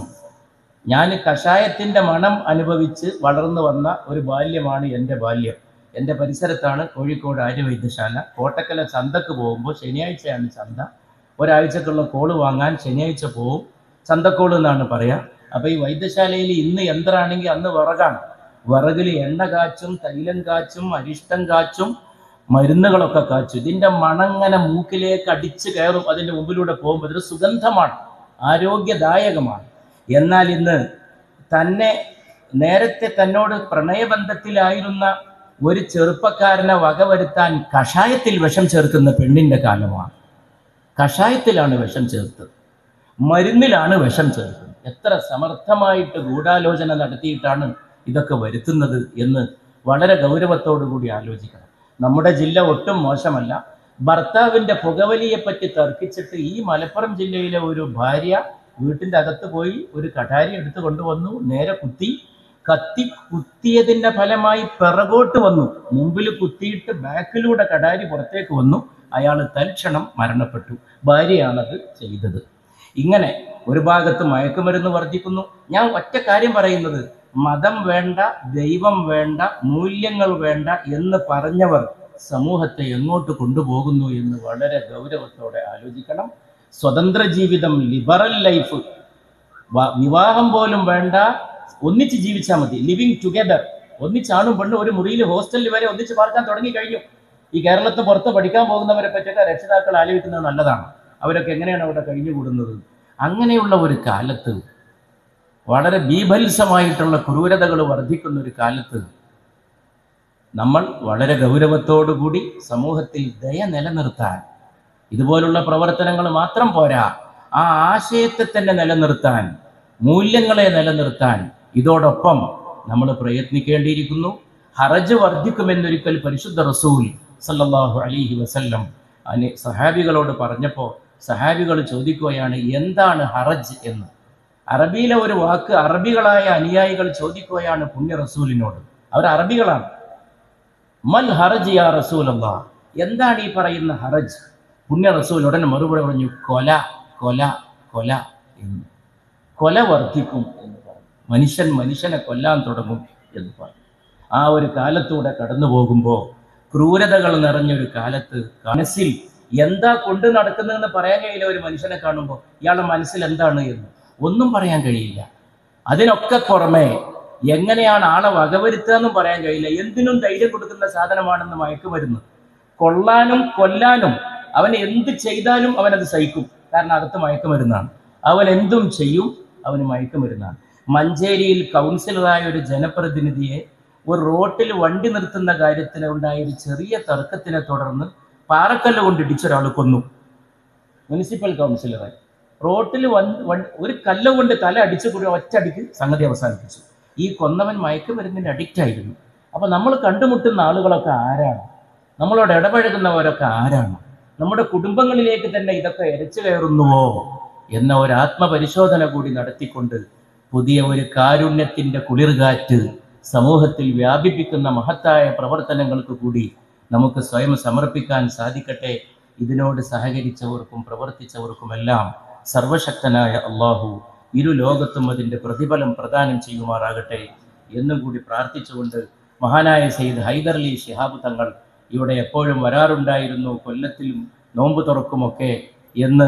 Speaker 2: ഞാൻ കഷായത്തിൻ്റെ മണം അനുഭവിച്ച് വളർന്നു വന്ന ഒരു ബാല്യമാണ് എൻ്റെ ബാല്യം എൻ്റെ പരിസരത്താണ് കോഴിക്കോട് ആര്യവൈദ്യശാല കോട്ടക്കല ചന്തക്ക് പോകുമ്പോൾ ശനിയാഴ്ചയാണ് ചന്ത ഒരാഴ്ചക്കുള്ള കോള് വാങ്ങാൻ ശനിയാഴ്ച പോവും ചന്തക്കോള് എന്നാണ് പറയുക അപ്പോൾ ഈ വൈദ്യശാലയിൽ ഇന്ന് യന്ത്രമാണെങ്കിൽ അന്ന് വിറകാണ് വിറകിൽ എണ്ണ കാച്ചും തൈലം കാച്ചും അരിഷ്ടം കാച്ചും മരുന്നുകളൊക്കെ കാച്ചും ഇതിൻ്റെ മണങ്ങനെ മൂക്കിലേക്ക് അടിച്ചു കയറും അതിൻ്റെ മുമ്പിലൂടെ പോകുമ്പോൾ ഇതൊരു സുഗന്ധമാണ് ആരോഗ്യദായകമാണ് എന്നാൽ ഇന്ന് തന്നെ നേരത്തെ തന്നോട് പ്രണയബന്ധത്തിലായിരുന്ന ഒരു ചെറുപ്പക്കാരനെ വകവരുത്താൻ കഷായത്തിൽ വിഷം ചേർക്കുന്ന പെണ്ണിൻ്റെ കാലമാണ് കഷായത്തിലാണ് വിഷം ചേർത്തത് മരുന്നിലാണ് വിഷം ചേർക്കുന്നത് എത്ര സമർത്ഥമായിട്ട് ഗൂഢാലോചന നടത്തിയിട്ടാണ് ഇതൊക്കെ വരുത്തുന്നത് എന്ന് വളരെ ഗൗരവത്തോടു കൂടി ആലോചിക്കണം നമ്മുടെ ജില്ല ഒട്ടും മോശമല്ല ഭർത്താവിൻ്റെ പുകവലിയെപ്പറ്റി തർക്കിച്ചിട്ട് ഈ മലപ്പുറം ജില്ലയിലെ ഒരു ഭാര്യ വീട്ടിൻ്റെ അകത്ത് പോയി ഒരു കഠാരി എടുത്തു കൊണ്ടുവന്നു നേരെ കുത്തി കത്തി കുത്തിയതിൻ്റെ ഫലമായി പിറകോട്ട് വന്നു മുമ്പിൽ കുത്തിയിട്ട് ബാക്കിലൂടെ കടാരി പുറത്തേക്ക് വന്നു അയാൾ തൽക്ഷണം മരണപ്പെട്ടു ഭാര്യയാണത് ചെയ്തത് ഇങ്ങനെ ഒരു ഭാഗത്ത് മയക്കുമരുന്ന് വർദ്ധിക്കുന്നു ഞാൻ ഒറ്റ കാര്യം പറയുന്നത് മതം വേണ്ട ദൈവം വേണ്ട മൂല്യങ്ങൾ വേണ്ട എന്ന് പറഞ്ഞവർ സമൂഹത്തെ എങ്ങോട്ട് കൊണ്ടുപോകുന്നു എന്ന് വളരെ ഗൗരവത്തോടെ ആലോചിക്കണം സ്വതന്ത്ര ജീവിതം ലിബറൽ ലൈഫ് വ- വിവാഹം പോലും വേണ്ട ഒന്നിച്ച് ജീവിച്ചാൽ മതി ലിവിങ് ടുഗദർ ഒന്നിച്ചാണും പെണ്ണും ഒരു മുറിയിൽ ഹോസ്റ്റലിൽ വരെ ഒന്നിച്ച് പാർക്കാൻ തുടങ്ങി കഴിഞ്ഞു ഈ കേരളത്തിന് പുറത്ത് പഠിക്കാൻ പോകുന്നവരെ പറ്റിയൊക്കെ രക്ഷിതാക്കൾ ആലോചിക്കുന്നത് നല്ലതാണ് അവരൊക്കെ എങ്ങനെയാണ് അവിടെ കഴിഞ്ഞുകൂടുന്നത് അങ്ങനെയുള്ള ഒരു കാലത്ത് വളരെ ബീഭത്സമായിട്ടുള്ള ക്രൂരതകൾ വർദ്ധിക്കുന്ന ഒരു കാലത്ത് നമ്മൾ വളരെ ഗൗരവത്തോടു കൂടി സമൂഹത്തിൽ ദയ നിലനിർത്താൻ ഇതുപോലുള്ള പ്രവർത്തനങ്ങൾ മാത്രം പോരാ ആ ആശയത്തെ തന്നെ നിലനിർത്താൻ മൂല്യങ്ങളെ നിലനിർത്താൻ ഇതോടൊപ്പം നമ്മൾ പ്രയത്നിക്കേണ്ടിയിരിക്കുന്നു ഹറജ് വർദ്ധിക്കുമെന്നൊരിക്കൽ പരിശുദ്ധ റസൂൽ സല്ലല്ലാഹു അലൈഹി വസല്ലം അനി സഹാബികളോട് പറഞ്ഞപ്പോൾ സഹാബികൾ ചോദിക്കുകയാണ് എന്താണ് ഹറജ് എന്ന് അറബിയിലെ ഒരു വാക്ക് അറബികളായ അനുയായികൾ ചോദിക്കുകയാണ് പുണ്യ റസൂലിനോട് അവർ അറബികളാണ് മൽ ഹറജ് യാ റസൂൽ എന്താണ് ഈ പറയുന്ന ഹറജ് പുണ്യ റസൂൽ ഉടനെ മറുപടി പറഞ്ഞു കൊല കൊല കൊല എന്ന് കൊല വർദ്ധിക്കും എന്ന് പറഞ്ഞു മനുഷ്യൻ മനുഷ്യനെ കൊല്ലാൻ തുടങ്ങും എന്ന് പറഞ്ഞു ആ ഒരു കാലത്തൂടെ കടന്നു പോകുമ്പോൾ ക്രൂരതകൾ നിറഞ്ഞൊരു കാലത്ത് മനസ്സിൽ എന്താ കൊണ്ട് നടക്കുന്നതെന്ന് പറയാൻ കഴിയില്ല ഒരു മനുഷ്യനെ കാണുമ്പോൾ ഇയാളുടെ മനസ്സിൽ എന്താണ് എന്ന് ഒന്നും പറയാൻ കഴിയില്ല അതിനൊക്കെ പുറമെ എങ്ങനെയാണ് ആളെ വകവരുത്തുക എന്നും പറയാൻ കഴിയില്ല എന്തിനും ധൈര്യം കൊടുക്കുന്ന സാധനമാണെന്ന് മയക്കുമരുന്ന് കൊള്ളാനും കൊല്ലാനും അവൻ എന്ത് ചെയ്താലും അവനത് സഹിക്കും കാരണം അകത്ത് മയക്കുമരുന്നാണ് അവൻ എന്തും ചെയ്യും അവന് മയക്കുമരുന്നാണ് മഞ്ചേരിയിൽ കൗൺസിലറായ ഒരു ജനപ്രതിനിധിയെ ഒരു റോട്ടിൽ വണ്ടി നിർത്തുന്ന കാര്യത്തിന് ഉണ്ടായ ഒരു ചെറിയ തർക്കത്തിനെ തുടർന്ന് പാറക്കല്ല് കൊണ്ട് ഇടിച്ചൊരാൾ കൊന്നു മുനിസിപ്പൽ കൗൺസിലറെ റോട്ടിൽ വന്ന് വൺ- ഒരു കല്ല് കൊണ്ട് തല അടിച്ചു കൂടി ഒറ്റയടിക്ക് സംഗതി അവസാനിപ്പിച്ചു ഈ കൊന്നവൻ മയക്കുമരുന്നിന് അഡിക്റ്റ് ആയിരുന്നു അപ്പൊ നമ്മൾ കണ്ടുമുട്ടുന്ന ആളുകളൊക്കെ ആരാണ് നമ്മളോട് ഇടപഴകുന്നവരൊക്കെ ആരാണ് നമ്മുടെ കുടുംബങ്ങളിലേക്ക് തന്നെ ഇതൊക്കെ എരച്ചു കയറുന്നുവോ എന്ന ഒരു ആത്മപരിശോധന കൂടി നടത്തിക്കൊണ്ട് പുതിയ ഒരു കാരുണ്യത്തിന്റെ കുളിർകാറ്റ് സമൂഹത്തിൽ വ്യാപിപ്പിക്കുന്ന മഹത്തായ പ്രവർത്തനങ്ങൾക്ക് കൂടി നമുക്ക് സ്വയം സമർപ്പിക്കാൻ സാധിക്കട്ടെ ഇതിനോട് സഹകരിച്ചവർക്കും പ്രവർത്തിച്ചവർക്കുമെല്ലാം സർവശക്തനായ അള്ളാഹു ഇരു ലോകത്തും അതിൻ്റെ പ്രതിഫലം പ്രദാനം ചെയ്യുമാറാകട്ടെ എന്നും കൂടി പ്രാർത്ഥിച്ചുകൊണ്ട് മഹാനായ സെയ്ദ് ഹൈദർ അലി ശിഹാബ് തങ്ങൾ ഇവിടെ എപ്പോഴും വരാറുണ്ടായിരുന്നു കൊല്ലത്തിലും നോമ്പ് തുറക്കുമൊക്കെ എന്ന്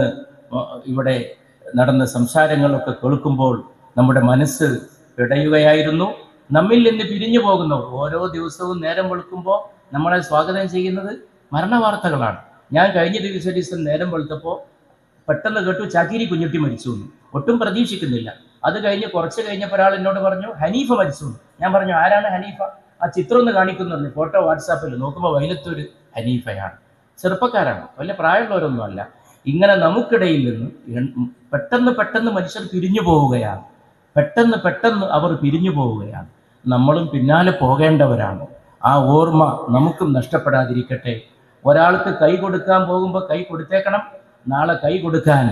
Speaker 2: ഇവിടെ നടന്ന സംസാരങ്ങളൊക്കെ കേൾക്കുമ്പോൾ നമ്മുടെ മനസ്സ് പിടയുകയായിരുന്നു നമ്മിൽ നിന്ന് പിരിഞ്ഞു പോകുന്നവർ ഓരോ ദിവസവും നേരം വെളുക്കുമ്പോൾ നമ്മളെ സ്വാഗതം ചെയ്യുന്നത് മരണവാർത്തകളാണ് ഞാൻ കഴിഞ്ഞ ദിവസം ദിവസം നേരം വെളുത്തപ്പോൾ പെട്ടെന്ന് കേട്ടു ചാക്കിരി കുഞ്ഞുട്ടി മരിച്ചു എന്ന് ഒട്ടും പ്രതീക്ഷിക്കുന്നില്ല അത് കഴിഞ്ഞ് കുറച്ച് കഴിഞ്ഞപ്പോൾ ഒരാൾ എന്നോട് പറഞ്ഞു ഹനീഫ മരിച്ചു എന്ന് ഞാൻ പറഞ്ഞു ആരാണ് ഹനീഫ ആ ചിത്രം ഒന്ന് കാണിക്കുന്നുണ്ട് ഫോട്ടോ വാട്സാപ്പിൽ നോക്കുമ്പോൾ വയലത്തൊരു ഹനീഫയാണ് ചെറുപ്പക്കാരാണ് വലിയ പ്രായമുള്ളവരൊന്നും അല്ല ഇങ്ങനെ നമുക്കിടയിൽ നിന്ന് എൺ- പെട്ടെന്ന് പെട്ടെന്ന് മനുഷ്യർ പിരിഞ്ഞു പോവുകയാണ് പെട്ടെന്ന് പെട്ടെന്ന് അവർ പിരിഞ്ഞു പോവുകയാണ് നമ്മളും പിന്നാലെ പോകേണ്ടവരാണ് ആ ഓർമ്മ നമുക്കും നഷ്ടപ്പെടാതിരിക്കട്ടെ ഒരാൾക്ക് കൈ കൊടുക്കാൻ പോകുമ്പോൾ കൈ കൊടുത്തേക്കണം നാളെ കൈ കൊടുക്കാൻ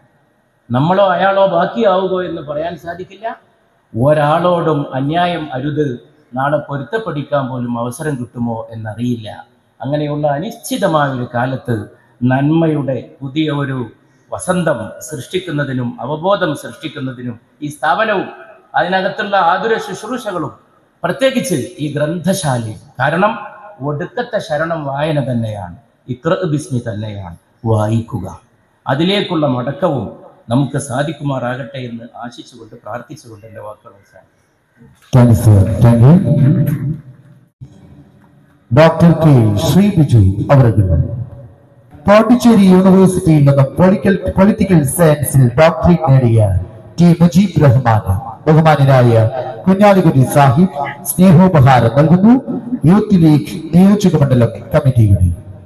Speaker 2: നമ്മളോ അയാളോ ബാക്കിയാവുകയോ എന്ന് പറയാൻ സാധിക്കില്ല ഒരാളോടും അന്യായം അരുത് നാളെ പൊരുത്തപ്പെടിക്കാൻ പോലും അവസരം കിട്ടുമോ എന്നറിയില്ല അങ്ങനെയുള്ള അനിശ്ചിതമായ ഒരു കാലത്ത് നന്മയുടെ പുതിയ ഒരു വസന്തം സൃഷ്ടിക്കുന്നതിനും അവബോധം സൃഷ്ടിക്കുന്നതിനും ഈ സ്ഥാപനവും അതിനകത്തുള്ള ആതുര ശുശ്രൂഷകളും പ്രത്യേകിച്ച് ഈ ഗ്രന്ഥശാലയും കാരണം ഒടുക്കത്തെ ശരണം വായന തന്നെയാണ് ഇക്ര ബിസ്മി തന്നെയാണ് വായിക്കുക അതിലേക്കുള്ള മടക്കവും നമുക്ക് സാധിക്കുമാറാകട്ടെ എന്ന് ആശിച്ചുകൊണ്ട് പ്രാർത്ഥിച്ചുകൊണ്ട് എൻ്റെ വാക്കുകൾ അവസാനിപ്പിക്കുന്നു.
Speaker 5: Thank you, sir. Thank you. Doctor K Sree Biju അവர்கள் പോണ്ടിച്ചേരി യൂണിവേഴ്സിറ്റിയിൽ നിന്നും പൊളിക്കൽ പൊളിറ്റിക്കൽ സയൻസിൽ ഡോക്ടറേറ്റ് നേടിയ ടി മുജീബ് റഹ്മാൻ ബഹുമാനായ കുഞ്ഞാലിക്കുട്ടി സാഹിബ് സ്നേഹോപഹാരം നൽകുന്നു യൂത്ത് ലീഗ് നിയോജക മണ്ഡലം കമ്മിറ്റിയുടെ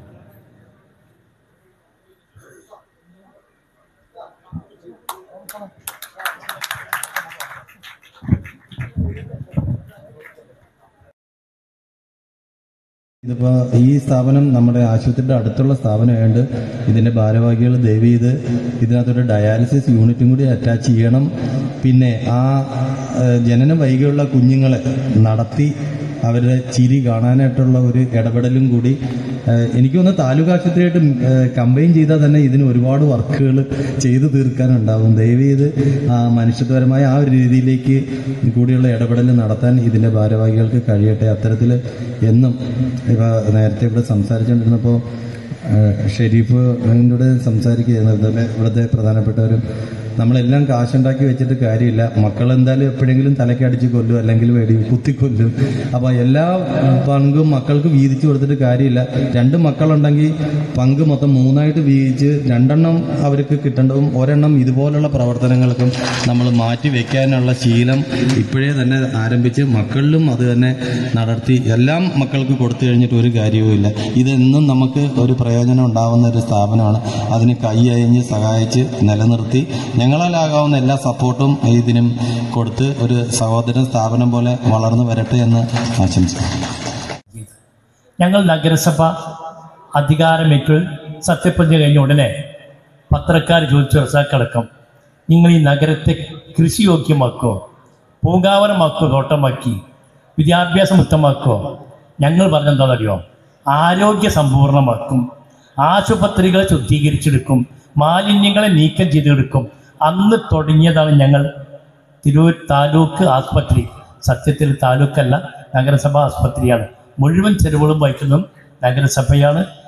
Speaker 7: ഇതിപ്പോൾ ഈ സ്ഥാപനം നമ്മുടെ ആശുപത്രിയുടെ അടുത്തുള്ള സ്ഥാപനമായതുകൊണ്ട് ഇതിൻ്റെ ഭാരവാഹികൾ ദയവ് ചെയ്ത് ഇതിനകത്തൊരു ഡയാലിസിസ് യൂണിറ്റും കൂടി അറ്റാച്ച് ചെയ്യണം പിന്നെ ആ ഏഹ്, ജനനം വൈകിയുള്ള കുഞ്ഞുങ്ങളെ നടത്തി അവരുടെ ചിരി കാണാനായിട്ടുള്ള ഒരു ഇടപെടലും കൂടി ഏഹ്, എനിക്ക് തോന്നുന്നു താലൂക്ക് ആശുപത്രിയായിട്ട് കമ്പൈൻ ചെയ്താൽ തന്നെ ഇതിന് ഒരുപാട് വർക്കുകൾ ചെയ്തു തീർക്കാനുണ്ടാവും ദയവ് ചെയ്ത് ആ മനുഷ്യത്വപരമായ ആ ഒരു രീതിയിലേക്ക് കൂടിയുള്ള ഇടപെടൽ നടത്താൻ ഇതിൻ്റെ ഭാരവാഹികൾക്ക് കഴിയട്ടെ അത്തരത്തിൽ എന്നും ഇവ നേരത്തെ ഇവിടെ സംസാരിച്ചുകൊണ്ടിരുന്നപ്പോൾ ഷെരീഫ് എന്നോട് സംസാരിക്കുകയായിരുന്നു അതുപോലെ ഇവിടുത്തെ പ്രധാനപ്പെട്ടവരും നമ്മളെല്ലാം കാശുണ്ടാക്കി വെച്ചിട്ട് കാര്യമില്ല മക്കൾ എന്തായാലും എപ്പോഴെങ്കിലും തലയ്ക്ക് അടിച്ച് കൊല്ലും അല്ലെങ്കിൽ വെടി കുത്തിക്കൊല്ലും അപ്പോൾ എല്ലാ പങ്കും മക്കൾക്ക് വീതിച്ചു കൊടുത്തിട്ട് കാര്യമില്ല രണ്ട് മക്കളുണ്ടെങ്കിൽ പങ്ക് മൊത്തം മൂന്നായിട്ട് വീതിച്ച് രണ്ടെണ്ണം അവർക്ക് കിട്ടേണ്ടതും ഒരെണ്ണം ഇതുപോലുള്ള പ്രവർത്തനങ്ങൾക്കും നമ്മൾ മാറ്റി വെക്കാനുള്ള ശീലം ഇപ്പോഴേ തന്നെ ആരംഭിച്ച് മക്കളിലും അത് തന്നെ നടത്തി എല്ലാം മക്കൾക്ക് കൊടുത്തു കഴിഞ്ഞിട്ട് ഒരു കാര്യവുമില്ല ഇതെന്നും നമുക്ക് ഒരു പ്രയോജനം ഉണ്ടാവുന്ന ഒരു സ്ഥാപനമാണ് അതിന് കൈ അയഞ്ഞ് സഹായിച്ച് നിലനിർത്തി ഞങ്ങളാലാകാവുന്ന എല്ലാ സപ്പോർട്ടും ഇതിനും കൊടുത്ത് ഒരു സഹോദര സ്ഥാപനം പോലെ വളർന്നു വരട്ടെ എന്ന് ആശംസിക്കുന്നു
Speaker 8: ഞങ്ങൾ നഗരസഭ അധികാരമേറ്റ് സത്യപ്രതിജ്ഞ കഴിഞ്ഞ ഉടനെ പത്രക്കാർ ചോദിച്ചു റസാക്കടക്കം നിങ്ങൾ ഈ നഗരത്തെ കൃഷിയോഗ്യമാക്കോ പൂങ്കാവനമാക്കോ തോട്ടമാക്കി വിദ്യാഭ്യാസ മുക്തമാക്കോ ഞങ്ങൾ പറഞ്ഞെന്താണെന്നറിയോ ആരോഗ്യ സമ്പൂർണ്ണമാക്കും ആശുപത്രികളെ ശുദ്ധീകരിച്ചെടുക്കും മാലിന്യങ്ങളെ നീക്കം ചെയ്തെടുക്കും അന്ന് തുടങ്ങിയതാണ് ഞങ്ങൾ തിരൂർ താലൂക്ക് ആസ്പത്രി സത്യത്തിൽ താലൂക്കല്ല നഗരസഭാ ആസ്പത്രിയാണ് മുഴുവൻ ചെലവുകളും വഹിക്കുന്നതും നഗരസഭയാണ്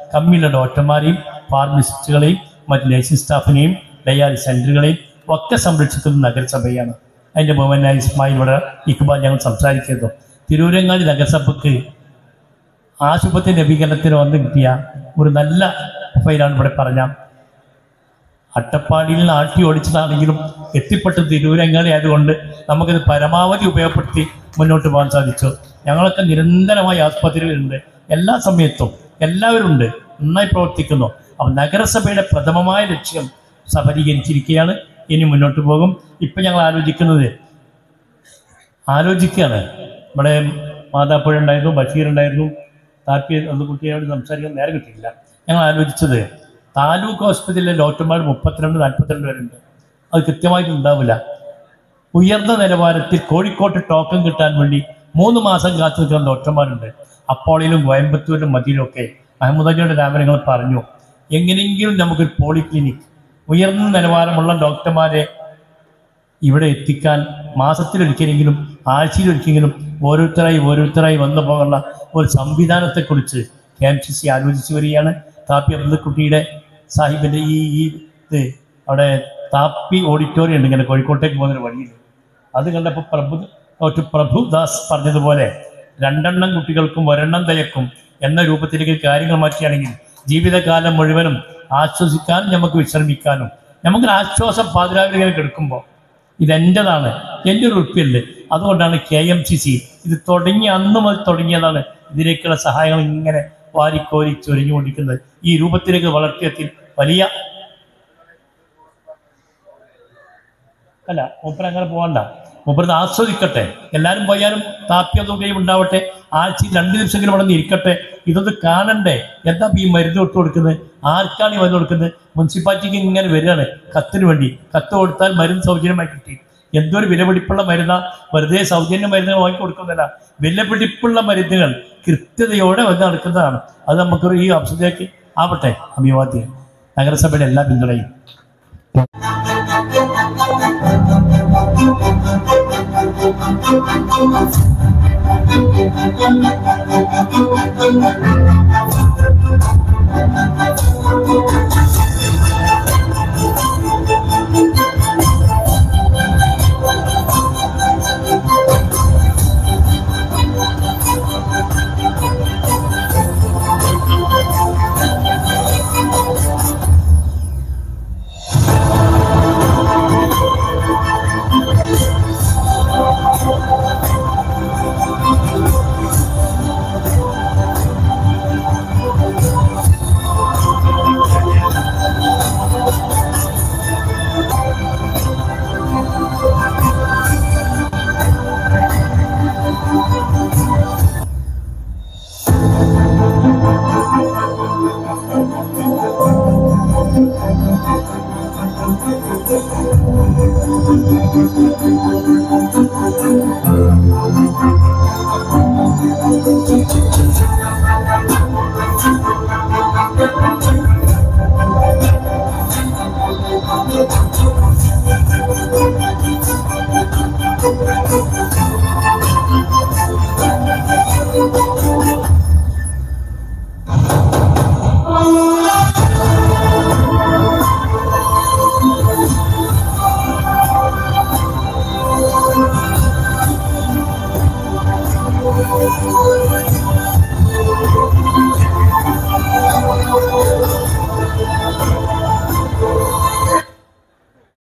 Speaker 8: കമ്മിയുള്ള ഡോക്ടർമാരെയും ഫാർമസിസ്റ്റുകളെയും മറ്റ് നഴ്സിംഗ് സ്റ്റാഫിനെയും ഡയാലിസ് സെന്ററുകളെയും ഒക്കെ സംരക്ഷിക്കുന്ന നഗരസഭയാണ് അതിൻ്റെ ബഹുമാനായ ഇസ്മായിൽ ഇവിടെ ഇക്ബാൽ ഞങ്ങൾ സംസാരിക്കുന്നു തിരൂരങ്ങാടി നഗരസഭയ്ക്ക് ആശുപത്രി നവീകരണത്തിന് വന്ന് കിട്ടിയ ഒരു നല്ല ഫയലാണ് ഇവിടെ പറഞ്ഞ അട്ടപ്പാടിയിൽ നിന്ന് ആട്ടി ഓടിച്ചതാണെങ്കിലും എത്തിപ്പെട്ട തിരൂരങ്ങാടി ആയതുകൊണ്ട് നമുക്കിത് പരമാവധി ഉപയോഗപ്പെടുത്തി മുന്നോട്ട് പോകാൻ സാധിച്ചു ഞങ്ങളൊക്കെ നിരന്തരമായി ആസ്പത്രികളുണ്ട് എല്ലാ സമയത്തും എല്ലാവരും ഉണ്ട് നന്നായി പ്രവർത്തിക്കുന്നു അപ്പം നഗരസഭയുടെ പ്രഥമമായ ലക്ഷ്യം സഫലീകരിച്ചിരിക്കുകയാണ് ഇനി മുന്നോട്ട് പോകും ഇപ്പം ഞങ്ങൾ ആലോചിക്കുന്നത് ആലോചിക്കുകയാണ് ഇവിടെ മാതാപ്പുഴ ഉണ്ടായിരുന്നു ബഷീർ ഉണ്ടായിരുന്നു താല്പര്യ അത് കുട്ടിയോട് സംസാരിക്കാൻ നേരെ കിട്ടിയില്ല ഞങ്ങൾ ആലോചിച്ചത് താലൂക്ക് ഹോസ്പിറ്റലിലെ ഡോക്ടർമാർ മുപ്പത്തിരണ്ട് നാൽപ്പത്തിരണ്ട് പേരുണ്ട് അത് കൃത്യമായിട്ട് ഉണ്ടാവില്ല ഉയർന്ന നിലവാരത്തിൽ കോഴിക്കോട്ട് ടോക്കൺ കിട്ടാൻ വേണ്ടി മൂന്ന് മാസം കാത്തു നിൽക്കുന്ന ഡോക്ടർമാരുണ്ട് അപ്പോളിലും കോയമ്പത്തൂരിലും മതിയിലൊക്കെ അഹമ്മദാജിയുടെ രാമനങ്ങൾ പറഞ്ഞു എങ്ങനെയെങ്കിലും നമുക്കൊരു പോളിക്ലിനിക് ഉയർന്ന നിലവാരമുള്ള ഡോക്ടർമാരെ ഇവിടെ എത്തിക്കാൻ മാസത്തിലൊരിക്കലെങ്കിലും ആഴ്ചയിലൊരിക്കലെങ്കിലും ഓരോരുത്തരായി ഓരോരുത്തരായി വന്നു പോകാനുള്ള ഒരു സംവിധാനത്തെക്കുറിച്ച് കെ എം സി സി ആലോചിച്ച് വരികയാണ് താപ്പി അബ്ദുക്കുട്ടിയുടെ സാഹിബിൻ്റെ ഈ ഈ ഇത് അവിടെ താപ്പി ഓഡിറ്റോറിയം ഉണ്ട് ഇങ്ങനെ കോഴിക്കോട്ടേക്ക് പോകുന്നൊരു വഴിയിൽ അത് കണ്ടപ്പോൾ പ്രഭു ഡോക്ടർ പ്രഭുദാസ് പറഞ്ഞതുപോലെ രണ്ടെണ്ണം കുട്ടികൾക്കും ഒരെണ്ണം തയ്യക്കും എന്ന രൂപത്തിലേക്ക് കാര്യങ്ങൾ മാറ്റിയാണെങ്കിൽ ജീവിതകാലം മുഴുവനും ആശ്വസിക്കാനും നമുക്ക് വിശ്രമിക്കാനും നമുക്കൊരു ആശ്വാസം പാതിരാവിലെ കിടക്കുമ്പോൾ ഇതെൻ്റെതാണ് എൻ്റെ ഒരു ഉറപ്പിയല്ലേ അതുകൊണ്ടാണ് കെ എം സി സി ഇത് തുടങ്ങി അന്ന് മുതൽ തുടങ്ങിയതാണ് ഇതിലേക്കുള്ള സഹായങ്ങൾ ഇങ്ങനെ വാരിക്കോരി ചൊരിഞ്ഞുകൊണ്ടിരിക്കുന്നത് ഈ രൂപത്തിലേക്ക് വളർത്തിയത്തിൽ വലിയ അല്ല മൂപ്പർ അങ്ങനെ പോകണ്ട മൂപ്പരത് ആസ്വദിക്കട്ടെ എല്ലാവരും പോയാലും താപ്യതുകയും ഉണ്ടാവട്ടെ ആഴ്ചയിൽ രണ്ട് ദിവസമെങ്കിലും അവിടെ നിന്ന് ഇരിക്കട്ടെ ഇതൊന്ന് കാണണ്ടേ എന്താ ഇപ്പൊ ഈ മരുന്ന് ഇട്ട് കൊടുക്കുന്നത് ആർക്കാണ് ഈ മരുന്ന് കൊടുക്കുന്നത് മുനിസിപ്പാലിറ്റിക്ക് ഇങ്ങനെ വരികയാണ് കത്തിന് വേണ്ടി കത്ത് കൊടുത്താൽ മരുന്ന് സൗജന്യമായി കിട്ടി എന്തൊരു വിലപിടിപ്പുള്ള മരുന്നാ വെറുതെ സൗജന്യ മരുന്നുകൾ വാങ്ങി കൊടുക്കുന്നില്ല വിലപിടിപ്പുള്ള മരുന്നുകൾ കൃത്യതയോടെ വന്ന് നടക്കുന്നതാണ് അത് നമുക്കൊരു ഈ അവസരത്തിലേക്ക് ആവട്ടെ അഭിവാദ്യം നഗരസഭയുടെ എല്ലാ പിന്തുണയും
Speaker 9: Thank you.